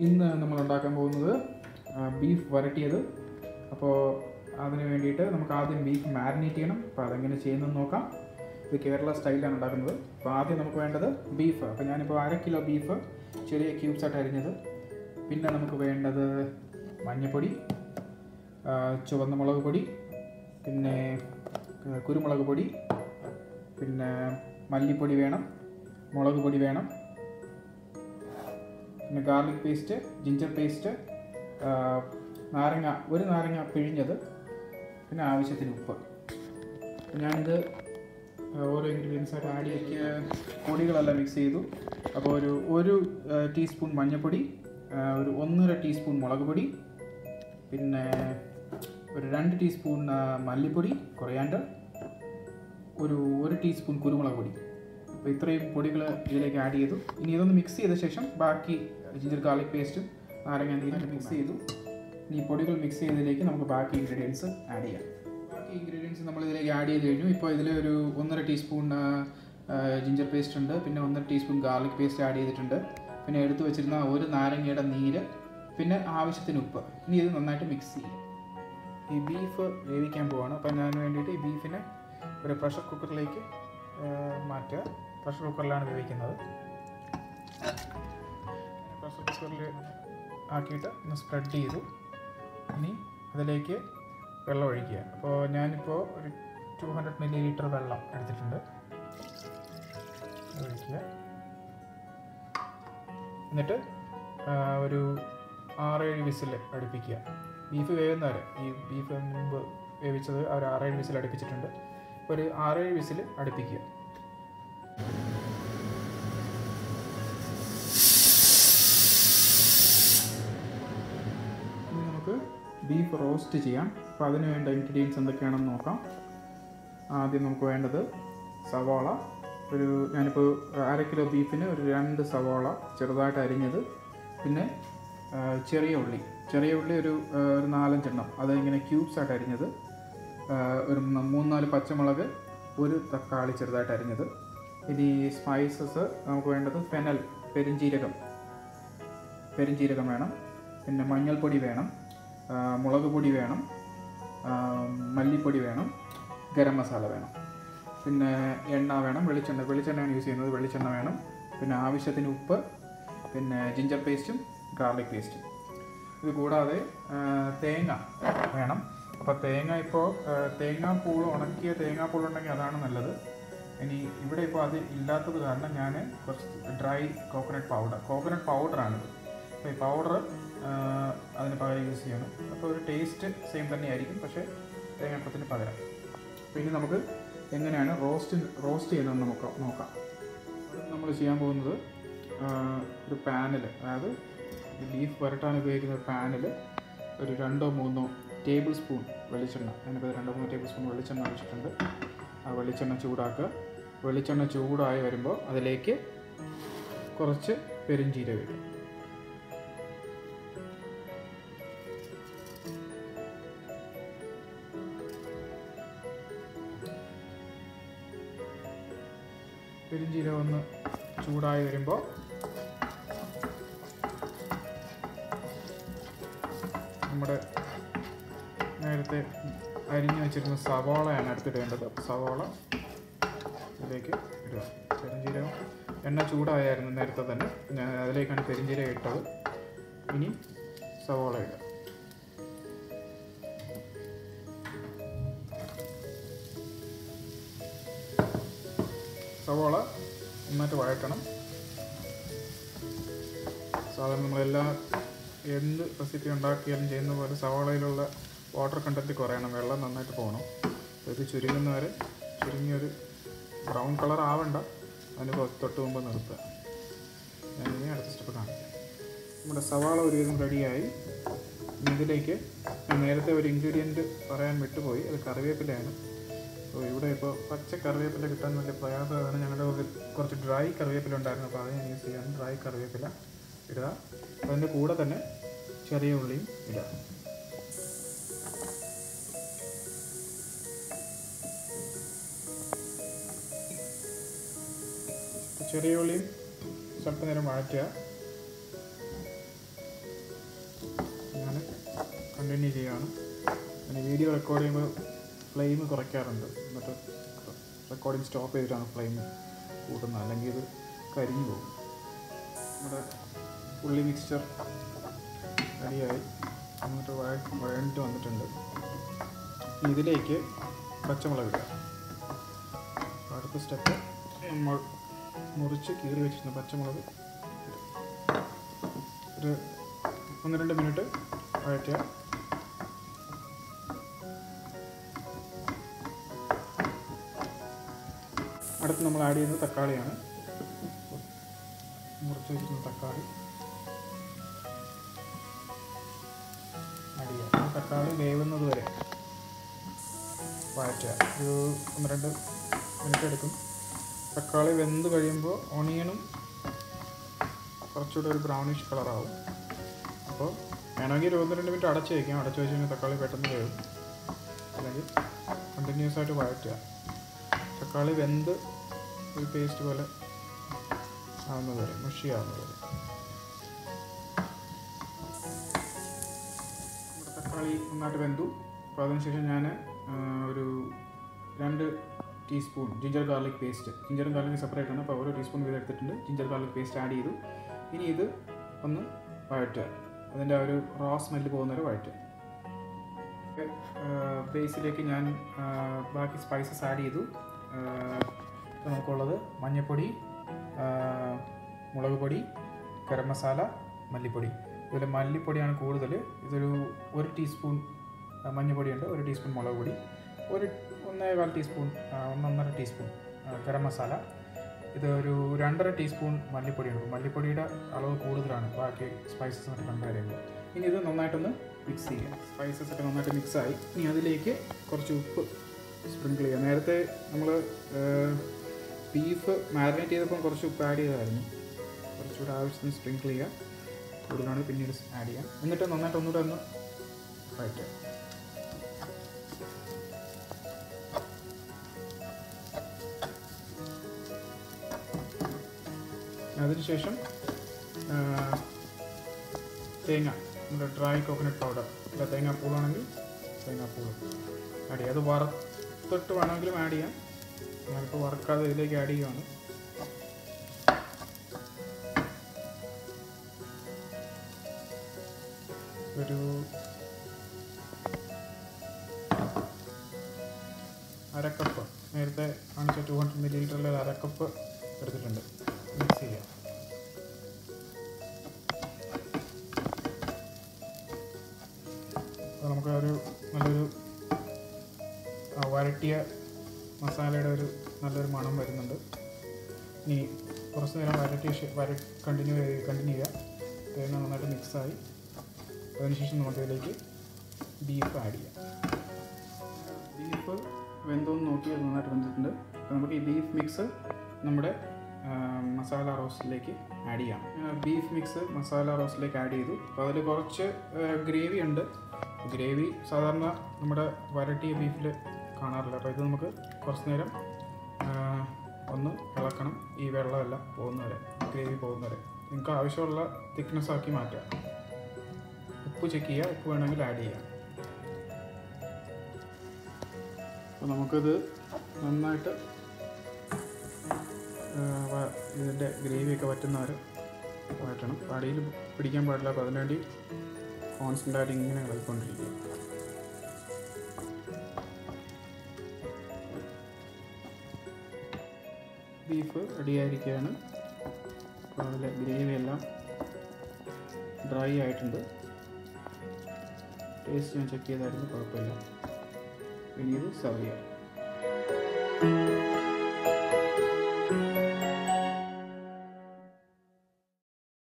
ഇന്ന് നമ്മൾ ഉണ്ടാക്കാൻ പോകുന്നത് ബീഫ് വരട്ടിയത് അപ്പോൾ അതിന് വേണ്ടിയിട്ട് നമുക്ക് ആദ്യം ബീഫ് മാരിനേറ്റ് ചെയ്യണം അപ്പോൾ അതെങ്ങനെ ചെയ്യുന്നതെന്ന് നോക്കാം ഇത് കേരള സ്റ്റൈലാണ് ഉണ്ടാക്കുന്നത് അപ്പോൾ ആദ്യം നമുക്ക് വേണ്ടത് ബീഫ് അപ്പോൾ ഞാനിപ്പോൾ അര കിലോ ബീഫ് ചെറിയ ക്യൂബ്സ് ആയിട്ട് അരിഞ്ഞത് പിന്നെ നമുക്ക് വേണ്ടത് മഞ്ഞൾപ്പൊടി ആ, ചുവന്ന മുളക് പൊടി പിന്നെ ആ, കുരുമുളക് പൊടി പിന്നെ മല്ലിപ്പൊടി വേണം മുളക് പൊടി വേണം പിന്നെ ഗാർലിക് പേസ്റ്റ് ജിഞ്ചർ പേസ്റ്റ് നാരങ്ങ ഒരു നാരങ്ങ പിഴിഞ്ഞത് പിന്നെ ആവശ്യത്തിന് ഉപ്പ് ഞാനിത് ഓരോ ഇൻഗ്രീഡിയൻസായിട്ട് ആഡ് ചെയ്ത് പൊടികളെല്ലാം മിക്സ് ചെയ്തു അപ്പോൾ ഒരു ഒരു ടീസ്പൂൺ മഞ്ഞൾപ്പൊടി ആ, ഒരു ഒന്നര ടീസ്പൂൺ മുളക് പൊടി പിന്നെ ഒരു രണ്ട് ടീസ്പൂൺ ആ, മല്ലിപ്പൊടി കൊറിയാണ്ടർ ഒരു ഒരു ടീസ്പൂൺ കുരുമുളക് പൊടി അപ്പോൾ ഇത്രയും പൊടികൾ ഇതിലേക്ക് ആഡ് ചെയ്തു ഇനി ഇതൊന്ന് മിക്സ് ചെയ്ത ശേഷം ബാക്കി ജിഞ്ചർ ഗാർലിക് പേസ്റ്റും നാരങ്ങ നീരും മിക്സ് ചെയ്തു ഇനി ഈ പൊടികൾ മിക്സ് ചെയ്തതിലേക്ക് നമുക്ക് ബാക്കി ഇൻഗ്രീഡിയൻസ് ആഡ് ചെയ്യാം ബാക്കി ഇൻഗ്രീഡിയൻസ് നമ്മൾ ഇതിലേക്ക് ആഡ് ചെയ്ത് കഴിഞ്ഞു ഇപ്പോൾ ഇതിൽ ഒരു ഒന്നര ടീസ്പൂൺ ജിഞ്ചർ പേസ്റ്റ് ഉണ്ട് പിന്നെ ഒന്നര ടീസ്പൂൺ ഗാർലിക് പേസ്റ്റ് ആഡ് ചെയ്തിട്ടുണ്ട് പിന്നെ എടുത്തു വെച്ചിരുന്ന ഒരു നാരങ്ങയുടെ നീര് പിന്നെ ആവശ്യത്തിന് ഉപ്പ് ഇനി ഇത് നന്നായിട്ട് മിക്സ് ചെയ്യാം ഈ ബീഫ് വേവിക്കാൻ പോവാണ് അപ്പം ഞാൻ വേണ്ടിയിട്ട് ഈ ബീഫിനെ ഒരു പ്രഷർ കുക്കറിലേക്ക് മാറ്റുക പ്രഷർ കുക്കറിലാണ് വേവിക്കുന്നത് പ്രഷർ കുക്കറിൽ ആക്കിയിട്ട് ഒന്ന് സ്പ്രെഡ് ചെയ്തു ഇനി അതിലേക്ക് വെള്ളം ഒഴിക്കുക അപ്പോൾ ഞാനിപ്പോൾ ഒരു ടു ഹൺഡ്രഡ് മില്ലി ലിറ്റർ വെള്ളം എടുത്തിട്ടുണ്ട് ഒഴിക്കുക എന്നിട്ട് ആ, ഒരു ആറേഴ് വിസിൽ അടുപ്പിക്കുക ബീഫ് വേവുന്നവരെ ഈ ബീഫ് മുമ്പ് വേവിച്ചത് ആ ഒരു ആറേഴ് വിസിൽ അടുപ്പിച്ചിട്ടുണ്ട് ഒരു ആറേഴ് വിസിൽ അടുപ്പിക്കുക ഇനി നമുക്ക് ബീഫ് റോസ്റ്റ് ചെയ്യാം അപ്പോൾ അതിന് വേണ്ട ഇൻഗ്രീഡിയൻസ് എന്തൊക്കെയാണെന്ന് നോക്കാം ആദ്യം നമുക്ക് വേണ്ടത് സവാള ഒരു ഞാനിപ്പോൾ അര കിലോ ബീഫിന് ഒരു രണ്ട് സവാള ചെറുതായിട്ട് അരിഞ്ഞത് പിന്നെ ആ, ചെറിയ ഉള്ളി ചെറിയ ഉള്ളി ഒരു ആ, ഒരു നാലഞ്ചെണ്ണം അത് ഇങ്ങനെ ക്യൂബ്സ് ആയിട്ട് അരിഞ്ഞത് ആ, ഒരു മ- മൂന്നാല് പച്ചമുളക് ഒരു തക്കാളി ചെറുതായിട്ട് അരിഞ്ഞത് ഇനി സ്പൈസസ് നമുക്ക് വേണ്ടത് ഫെനൽ പെരിഞ്ജീരകം പെരിഞ്ജീരകം വേണം പിന്നെ മഞ്ഞൾപ്പൊടി വേണം ആ, മുളക് പൊടി വേണം ആ, മല്ലിപ്പൊടി വേണം ഗരം മസാല വേണം പിന്നെ എണ്ണ വേണം വെളിച്ചെണ്ണ വെളിച്ചെണ്ണയാണ് യൂസ് ചെയ്യുന്നത് വെളിച്ചെണ്ണ വേണം പിന്നെ ആവശ്യത്തിന് ഉപ്പ് പിന്നെ ജിഞ്ചർ പേസ്റ്റും ഗാർലിക് പേസ്റ്റും ഇത് കൂടാതെ ആ, തേങ്ങ വേണം അപ്പോൾ തേങ്ങ ഇപ്പോൾ തേങ്ങാപ്പൂൾ ഉണക്കിയ തേങ്ങാപ്പൂൾ ഉണ്ടെങ്കിൽ അതാണ് നല്ലത് ഇനി ഇവിടെ ഇപ്പോൾ അത് ഇല്ലാത്തത് കാരണം ഞാൻ കുറച്ച് ഡ്രൈ കോക്കനട്ട് പൗഡർ കോക്കനട്ട് പൗഡറാണിത് അപ്പോൾ ഈ പൗഡർ അതിന് പകരം യൂസ് ചെയ്യണം അപ്പോൾ ഒരു ടേസ്റ്റ് സെയിം തന്നെയായിരിക്കും പക്ഷേ തേങ്ങാപ്പത്തിന് പകരം പിന്നെ നമുക്ക് എങ്ങനെയാണ് റോസ്റ്റ് റോസ്റ്റ് ചെയ്യുന്നത് നമുക്ക് നോക്കാം നമ്മൾ ചെയ്യാൻ പോകുന്നത് ആ, ഒരു പാനിൽ അതായത് ഈ ബീഫ് വരട്ടാൻ ഉപയോഗിക്കുന്ന ഒരു പാനിൽ ഒരു രണ്ടോ മൂന്നോ ടേബിൾ സ്പൂൺ വെളിച്ചെണ്ണ ഞാനിപ്പോൾ രണ്ടോ മൂന്നോ ടേബിൾ സ്പൂൺ വെളിച്ചെണ്ണ ഒഴിച്ചിട്ടുണ്ട് ആ വെളിച്ചെണ്ണ ചൂടാക്കുക വെളിച്ചെണ്ണ ചൂടായി വരുമ്പോൾ അതിലേക്ക് കുറച്ച് പെരിഞ്ചീരകം ഇടും പെരിഞ്ചീരകം ഒന്ന് ചൂടായി വരുമ്പോൾ നമ്മുടെ നേരത്തെ അരിഞ്ഞു വെച്ചിരുന്ന സവാളയാണ് അടുത്തിടേണ്ടത് അപ്പോൾ സവാള ഇതിലേക്ക് ഇടുക പെരിഞ്ചീരകം എണ്ണ ചൂടായായിരുന്നു നേരത്തെ തന്നെ ഞാൻ അതിലേക്കാണ് പെരിഞ്ചീരകം ഇട്ടത് ഇനി സവാള ഇടുക സവാള നന്നായിട്ട് വഴറ്റണം സാധാരണ നമ്മളെല്ലാ എന്ത് റെസിപ്പി ഉണ്ടാക്കിയാലും ചെയ്യുന്ന പോലെ സവാളയിലുള്ള വാട്ടർ കണ്ടൻറ്റ് കുറയണം വെള്ളം നന്നായിട്ട് പോകണം അപ്പോൾ ഇത് ചുരുങ്ങുന്നവരെ ചുരുങ്ങിയൊരു ബ്രൗൺ കളർ ആവണ്ട അതിന് കൊ- തൊട്ട് മുമ്പ് നിർത്തുക ഞാനിനി അടുത്ത സ്റ്റെപ്പ് കാണിക്കാം നമ്മുടെ സവാള ഒരുവിധം റെഡിയായി ഇനി ഇതിലേക്ക് ഞാൻ നേരത്തെ ഒരു ഇൻഗ്രീഡിയൻറ്റ് പറയാൻ വിട്ടുപോയി അത് കറിവേപ്പിലയാണ് അപ്പോൾ ഇവിടെ ഇപ്പോൾ പച്ച കറിവേപ്പില കിട്ടാൻ വലിയ പ്രയാസമാണ് ഞങ്ങളുടെ ഒരു കുറച്ച് ഡ്രൈ കറിവേപ്പില ഉണ്ടായിരുന്നു അപ്പോൾ അത് ഞാൻ യൂസ് ചെയ്യാൻ ഡ്രൈ കറിവേപ്പില ഇടുക അതിൻ്റെ കൂടെ തന്നെ ചെറിയ ഉള്ളിയും ഇടുക ചെറിയ ഉള്ളിയും സ്വല്പ നേരം വഴറ്റുക കണ്ടിന്യൂ ചെയ്യുകയാണ് ഞാൻ വീഡിയോ റെക്കോർഡ് ചെയ്യുമ്പോൾ ഫ്ലെയിം കുറയ്ക്കാറുണ്ട് എന്നിട്ട് റെക്കോർഡിങ് സ്റ്റോപ്പ് ചെയ്തിട്ടാണ് ഫ്ലെയിം കൂട്ടുന്നത് അല്ലെങ്കിൽ ഇത് കരിഞ്ഞു പോകും നമ്മുടെ ഉള്ളി മിക്സ്ചർ റെഡിയായി എന്നിട്ട് വഴ വഴണ്ടിട്ട് വന്നിട്ടുണ്ട് ഇനി ഇതിലേക്ക് പച്ചമുളക് ഇടുക അപ്പോൾ അടുത്ത സ്റ്റെപ്പ് നമ്മൾ മുറിച്ച് കീറി വെച്ചിരുന്ന പച്ചമുളക് ഇടുക. ഒരു ഒന്ന് രണ്ട് മിനിറ്റ് വഴറ്റുക അടുത്ത് നമ്മൾ ആഡ് ചെയ്യുന്നത് തക്കാളിയാണ് മുറിച്ച് വെച്ചിരുന്ന തക്കാളി ആഡ് ചെയ്യുക ആ തക്കാളി വേവുന്നത് വരെ വഴറ്റുക ഒരു ഒന്ന് രണ്ട് മിനിറ്റ് എടുക്കും തക്കാളി വെന്ത് കഴിയുമ്പോൾ ഓണിയനും കുറച്ചുകൂടെ ഒരു ബ്രൗണിഷ് കളറാവും അപ്പോൾ വേണമെങ്കിൽ ഒരു ഒന്ന് രണ്ട് മിനിറ്റ് അടച്ച് വയ്ക്കാം അടച്ച് വെച്ച് കഴിഞ്ഞാൽ തക്കാളി പെട്ടെന്ന് വേവും അല്ലെങ്കിൽ കണ്ടിന്യൂസ് ആയിട്ട് വഴറ്റുക തക്കാളി വെന്ത് ഒരു പേസ്റ്റ് പോലെ ആവുന്നത് വരെ മുഷി ആവുന്നത് വരെ നമ്മുടെ തക്കാളി നന്നായിട്ട് വെന്തു അപ്പോൾ അതിനുശേഷം ഞാൻ ഒരു രണ്ട് ടീസ്പൂൺ ജിഞ്ചർ ഗാർലിക് പേസ്റ്റ് ജിഞ്ചറും ഗാർലിക് സെപ്പറേറ്റ് ആണ് അപ്പോൾ ഓരോ ടീസ്പൂൺ വീതം എടുത്തിട്ടുണ്ട് ജിഞ്ചർ ഗാർലിക് പേസ്റ്റ് ആഡ് ചെയ്തു ഇനി ഇത് ഒന്ന് വഴറ്റുക അതിൻ്റെ ആ ഒരു റോ സ്മെല്ല് പോകുന്നവരെ വഴറ്റുക ബേസിലേക്ക് ഞാൻ ആ, ബാക്കി സ്പൈസസ് ആഡ് ചെയ്തു ആ, ഇത് നമുക്കുള്ളത് മഞ്ഞൾപ്പൊടി ആ, മുളക് പൊടി ഗരം മസാല മല്ലിപ്പൊടി ഇതിൽ മല്ലിപ്പൊടിയാണ് കൂടുതൽ ഇതൊരു ഒരു ടീസ്പൂൺ ആ, മഞ്ഞൾപ്പൊടിയുണ്ട് ഒരു ടീസ്പൂൺ മുളക് പൊടി ഒരു ഒന്നേകാൽ ടീസ്പൂൺ ആ, ഒന്നൊന്നര ടീസ്പൂൺ ആ, ഗരം മസാല ഇത് ഒരു രണ്ടര ടീസ്പൂൺ മല്ലിപ്പൊടിയുണ്ട് മല്ലിപ്പൊടിയുടെ അളവ് കൂടുതലാണ് ബാക്കി സ്പൈസസ് ആയിട്ട് കമ്പയർ ചെയ്യുമ്പോൾ ഇനി ഇത് നന്നായിട്ടൊന്ന് മിക്സ് ചെയ്യുക സ്പൈസസ് ഒക്കെ നന്നായിട്ട് മിക്സായി ഇനി അതിലേക്ക് കുറച്ച് ഉപ്പ് സ്പ്രിങ്കിൾ ചെയ്യുക നേരത്തെ നമ്മൾ ബീഫ് മാരിനേറ്റ് ചെയ്തപ്പോൾ കുറച്ച് ഉപ്പ് ആഡ് ചെയ്തായിരുന്നു കുറച്ചുകൂടെ ആവശ്യത്തിന് സ്പ്രിങ്കിൾ ചെയ്യുക കൂടുതലാണെങ്കിൽ പിന്നീട് ആഡ് ചെയ്യാം എന്നിട്ട് നന്നായിട്ട് ഒന്നുകൂടെ ഒന്ന് വഴറ്റുക അതിനുശേഷം ആ, തേങ്ങ നമ്മുടെ ഡ്രൈ കോക്കനട്ട് പൗഡർ അല്ല തേങ്ങാപ്പൂളാണെങ്കിൽ തേങ്ങാപ്പൂൾ ആഡ് ചെയ്യുക അത് വറുത്തിട്ട് വേണമെങ്കിലും ആഡ് ചെയ്യാം ഞാനിപ്പോൾ വറുക്കാതെ ഇതിലേക്ക് ആഡ് ചെയ്യുവാണ് ഒരു അരക്കപ്പ് നേരത്തെ കാണിച്ച ടു ഹൺഡ്രഡ് മില്ലി ലിറ്ററിൽ ഒരു അരക്കപ്പ് എടുത്തിട്ടുണ്ട് മിക്സ് ചെയ്യാം അപ്പോൾ നമുക്ക് ഒരു നല്ലൊരു ആ, വരട്ടിയ മസാലയുടെ ഒരു നല്ലൊരു മണം വരുന്നുണ്ട് ഇനി കുറച്ച് നേരം വരട്ടിയ ശേ- വര കണ്ടിന്യൂ കണ്ടിന്യൂ ചെയ്യുക തേങ്ങ നന്നായിട്ട് മിക്സായി അതിനുശേഷം നമുക്ക് ഇതിലേക്ക് ബീഫ് ആഡ് ചെയ്യാം ബീഫ് വെന്തോന്ന് നോക്കി അത് നന്നായിട്ട് വെന്തിട്ടുണ്ട് അപ്പോൾ നമുക്ക് ഈ ബീഫ് മിക്സ് നമ്മുടെ ആ, മസാല റോസ്റ്റിലേക്ക് ആഡ് ചെയ്യാം ബീഫ് മിക്സ് മസാല റോസ്റ്റിലേക്ക് ആഡ് ചെയ്തു അപ്പോൾ അതിൽ കുറച്ച് ഗ്രേവി ഉണ്ട് ഗ്രേവി സാധാരണ നമ്മുടെ വരട്ടിയ ബീഫിൽ കാണാറില്ല അപ്പോൾ ഇത് നമുക്ക് കുറച്ച് നേരം ആ, ഒന്ന് ഇളക്കണം ഈ വെള്ളമെല്ലാം പോകുന്നവരെ ഗ്രേവി പോകുന്നവരെ നിങ്ങൾക്ക് ആവശ്യമുള്ള തിക്നെസ് ആക്കി മാറ്റാം ഉപ്പ് ചെക്ക് ചെയ്യുക ഉപ്പ് വേണമെങ്കിൽ ആഡ് ചെയ്യാം അപ്പോൾ നമുക്കിത് നന്നായിട്ട് ആ, വ- ഇതിൻ്റെ ഗ്രേവിയൊക്കെ വറ്റുന്നവരെ വഴറ്റണം അടിയിൽ പിടിക്കാൻ പാടില്ല അപ്പോൾ അതിനുവേണ്ടി കോൺസ്റ്റൻ്റ് ആയിട്ട് ഇങ്ങനെ ഇളകിക്കൊണ്ടിരിക്കുക ബീഫ് റെഡിയായിരിക്കുകയാണ് അപ്പോൾ അതിലെ ഗ്രേവി എല്ലാം ഡ്രൈ ആയിട്ടുണ്ട് ടേസ്റ്റ് ഞാൻ ചെക്ക് ചെയ്തായിരുന്നു കുഴപ്പമില്ല ഇനി ഇത് സെർവ് ചെയ്യാം